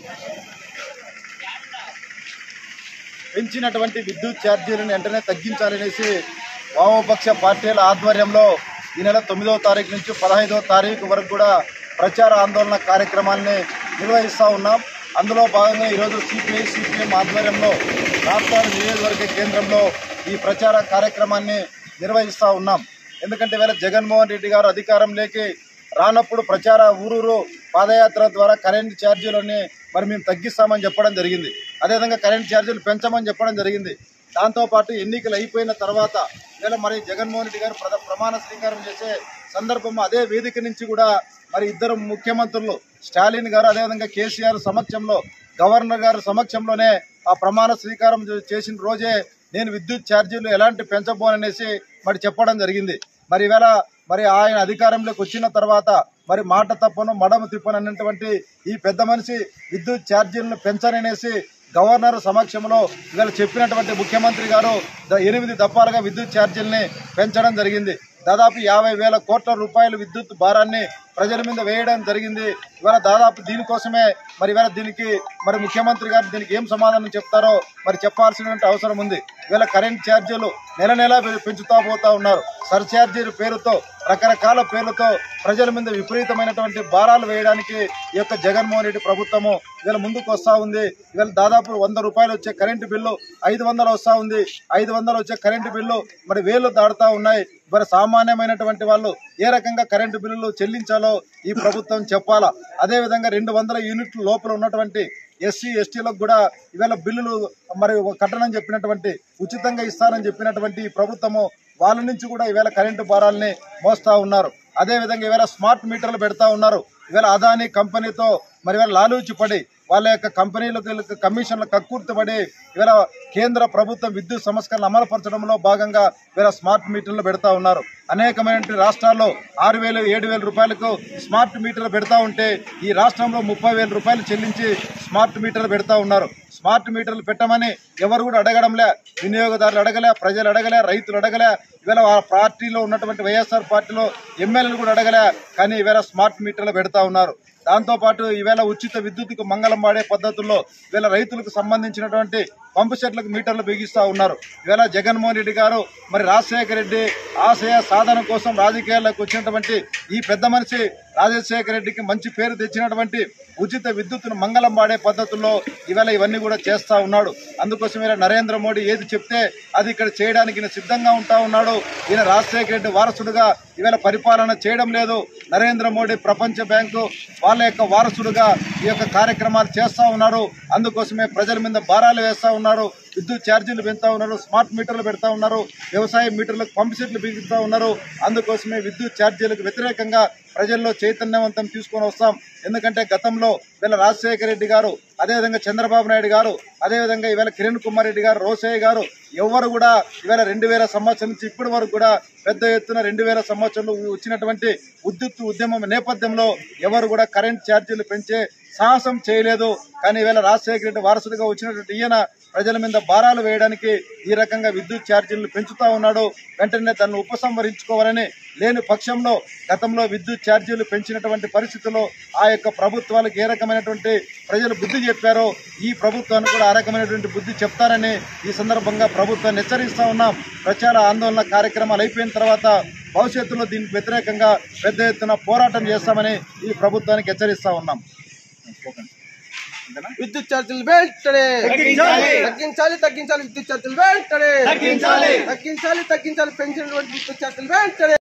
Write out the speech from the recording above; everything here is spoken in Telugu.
పెంచినటువంటి విద్యుత్ ఛార్జీలను వెంటనే తగ్గించాలనేసి వామపక్ష పార్టీల ఆధ్వర్యంలో ఈ నెల తొమ్మిదవ తారీఖు నుంచి పదహైదవ తారీఖు వరకు కూడా ప్రచార ఆందోళన కార్యక్రమాన్ని నిర్వహిస్తూ ఉన్నాం అందులో భాగంగా ఈరోజు సిపిఐ సిపిఎం ఆధ్వర్యంలో రాష్ట్రాల నియోజకవర్గ కేంద్రంలో ఈ ప్రచార కార్యక్రమాన్ని నిర్వహిస్తూ ఉన్నాం ఎందుకంటే వేళ జగన్మోహన్ రెడ్డి గారు అధికారంలోకి రానప్పుడు ప్రచార ఊరూరు పాదయాత్ర ద్వారా కరెంట్ ఛార్జీలని మరి మేము తగ్గిస్తామని చెప్పడం జరిగింది అదేవిధంగా కరెంట్ ఛార్జీలు పెంచమని చెప్పడం జరిగింది దాంతోపాటు ఎన్నికలు అయిపోయిన తర్వాత ఇలా మరి జగన్మోహన్ రెడ్డి గారు ప్రధ ప్రమాణ స్వీకారం చేసే సందర్భం అదే వేదిక నుంచి కూడా మరి ఇద్దరు ముఖ్యమంత్రులు స్టాలిన్ గారు అదేవిధంగా కేసీఆర్ సమక్షంలో గవర్నర్ గారి సమక్షంలోనే ఆ ప్రమాణ స్వీకారం చే- చేసిన రోజే నేను విద్యుత్ ఛార్జీలు ఎలాంటి పెంచబోననేసి మరి చెప్పడం జరిగింది మరి ఈవేళ మరి ఆయన అధికారంలోకి వచ్చిన తర్వాత మరి మాట తప్పను మడమ తిప్పను అన్నటువంటి ఈ పెద్ద మనిషి విద్యుత్ ఛార్జీలను పెంచననేసి గవర్నర్ సమక్షంలో ఇవాళ చెప్పినటువంటి ముఖ్యమంత్రి గారు ద- ఎనిమిది దఫాలుగా విద్యుత్ ఛార్జీలని పెంచడం జరిగింది దాదాపు యాభై వేల కోట్ల రూపాయల విద్యుత్ భారాన్ని ప్రజల మీద వేయడం జరిగింది ఇవాళ దాదాపు దీనికోసమే మరి ఇవాళ దీనికి మరి ముఖ్యమంత్రి గారు దీనికి ఏం సమాధానం చెప్తారో మరి చెప్పాల్సినటువంటి అవసరం ఉంది ఇవాళ కరెంట్ ఛార్జీలు నెల నెల పె- పెంచుతా పోతా ఉన్నారు సర్ఛార్జీల పేరుతో రకరకాల పేర్లతో ప్రజల మీద విపరీతమైనటువంటి భారాలు వేయడానికి ఈ యొక్క జగన్మోహన్ రెడ్డి ప్రభుత్వము ఇవాళ ముందుకు వస్తా ఉంది ఇవాళ దాదాపు వంద రూపాయలు వచ్చే కరెంటు బిల్లు ఐదు వందలు వస్తా ఉంది ఐదు వందలు వచ్చే కరెంటు బిల్లు మరి వేలు దాడుతా ఉన్నాయి మరి సామాన్యమైనటువంటి వాళ్ళు ఏ రకంగా కరెంటు బిల్లులు చెల్లించాలో ఈ ప్రభుత్వం చెప్పాలా అదేవిధంగా రెండు వందల యూనిట్ల లోపల ఉన్నటువంటి ఎస్సీ ఎస్టీలకు కూడా ఇవాళ బిల్లులు మరి కట్టనని చెప్పినటువంటి ఉచితంగా ఇస్తానని చెప్పినటువంటి ఈ ప్రభుత్వము వాళ్ళ నుంచి కూడా ఈవేళ కరెంటు భారాల్ని మోస్తా ఉన్నారు అదేవిధంగా ఈవేళ స్మార్ట్ మీటర్లు పెడతా ఉన్నారు ఈవేళ అదానీ కంపెనీతో మరి ఇవాళ లాలూచి పడి వాళ్ళ యొక్క కంపెనీలకు కమిషన్ల కక్కుర్తిపడి ఇవాళ కేంద్ర ప్రభుత్వం విద్యుత్ సంస్కరణ అమలుపరచడంలో భాగంగా ఇవాళ స్మార్ట్ మీటర్లు పెడతా ఉన్నారు అనేకమైన రాష్ట్రాల్లో ఆరు వేలు ఏడు వేల రూపాయలకు స్మార్ట్ మీటర్లు పెడతా ఉంటే ఈ రాష్ట్రంలో ముప్పై వేల రూపాయలు చెల్లించి స్మార్ట్ మీటర్లు పెడతా ఉన్నారు స్మార్ట్ మీటర్లు పెట్టమని ఎవరు కూడా అడగడంలే వినియోగదారులు అడగలే ప్రజలు అడగలే రైతులు అడగలే ఇవాళ ఆ పార్టీలో ఉన్నటువంటి వైఎస్ఆర్ పార్టీలో ఎమ్మెల్యేలు కూడా అడగలే కానీ ఇవాళ స్మార్ట్ మీటర్లు పెడతా ఉన్నారు దాంతోపాటు ఈవేళ ఉచిత విద్యుత్తుకు మంగళం వాడే పద్ధతుల్లో ఈవేళ రైతులకు సంబంధించినటువంటి పంపు సెట్లకు మీటర్లు బిగిస్తా ఉన్నారు ఈవేళ జగన్మోహన్ రెడ్డి గారు మరి రాజశేఖర రెడ్డి ఆశయ సాధన కోసం రాజకీయాల్లోకి వచ్చినటువంటి ఈ పెద్ద మనిషి రాజశేఖర రెడ్డికి మంచి పేరు తెచ్చినటువంటి ఉచిత విద్యుత్తును మంగళం వాడే పద్ధతుల్లో ఈవేళ ఇవన్నీ కూడా చేస్తా ఉన్నాడు అందుకోసం ఈయన నరేంద్ర మోడీ ఏది చెప్తే అది ఇక్కడ చేయడానికి ఈయన సిద్ధంగా ఉంటా ఉన్నాడు ఈయన రాజశేఖర రెడ్డి వారసుడుగా ఈవేళ పరిపాలన చేయడం లేదు నరేంద్ర మోడీ ప్రపంచ బ్యాంకు వాళ్ళ యొక్క వారసుడుగా ఈ యొక్క కార్యక్రమాలు చేస్తా ఉన్నారు అందుకోసమే ప్రజల మీద భారాలు వేస్తా ఉన్నారు విద్యుత్ ఛార్జీలు పెంచుతా ఉన్నారు స్మార్ట్ మీటర్లు పెడతా ఉన్నారు వ్యవసాయ మీటర్లకు పంపు సెట్లు బిగుతా ఉన్నారు అందుకోసమే విద్యుత్ ఛార్జీలకు వ్యతిరేకంగా ప్రజల్లో చైతన్యవంతం తీసుకొని వస్తాం ఎందుకంటే గతంలో వీళ్ళ రాజశేఖర రెడ్డి గారు అదేవిధంగా చంద్రబాబు నాయుడు గారు అదేవిధంగా ఈవేళ కిరణ్ కుమార్ రెడ్డి గారు రోసయ్య గారు ఎవరు కూడా ఈవేళ రెండు వేల సంవత్సరం నుంచి ఇప్పటి వరకు కూడా పెద్ద ఎత్తున రెండు వేల సంవత్సరంలో వచ్చినటువంటి విద్యుత్ ఉద్యమం నేపథ్యంలో ఎవరు కూడా కరెంట్ ఛార్జీలు పెంచే సాహసం చేయలేదు కానీ ఈవేళ రాజశేఖర రెడ్డి వారసుడిగా వచ్చినటువంటి ఈయన ప్రజల మీద భారాలు వేయడానికి ఈ రకంగా విద్యుత్ ఛార్జీలను పెంచుతా ఉన్నాడు వెంటనే దాన్ని ఉపసంహరించుకోవాలని లేని పక్షంలో గతంలో విద్యుత్ ఛార్జీలు పెంచినటువంటి పరిస్థితుల్లో ఆ యొక్క ప్రభుత్వాలకు ఏ రకమైనటువంటి ప్రజలు బుద్ధి చెప్పారో ఈ ప్రభుత్వానికి కూడా ఆ రకమైనటువంటి బుద్ధి చెప్తారని ఈ సందర్భంగా ప్రభుత్వాన్ని హెచ్చరిస్తా ఉన్నాం ప్రచార ఆందోళన కార్యక్రమాలు అయిపోయిన తర్వాత భవిష్యత్తులో దీనికి వ్యతిరేకంగా పెద్ద ఎత్తున పోరాటం చేస్తామని ఈ ప్రభుత్వానికి హెచ్చరిస్తా ఉన్నాం విద్యుత్ ఛార్జీలు వెంటనే తగ్గించాలి. తగ్గించాలి తగ్గించాలి విద్యుత్ ఛార్జీలు వెంటనే తగ్గించాలి. తగ్గించాలి తగ్గించాలి పెంచినటువంటి విద్యుత్ ఛార్జీలు వెంటనే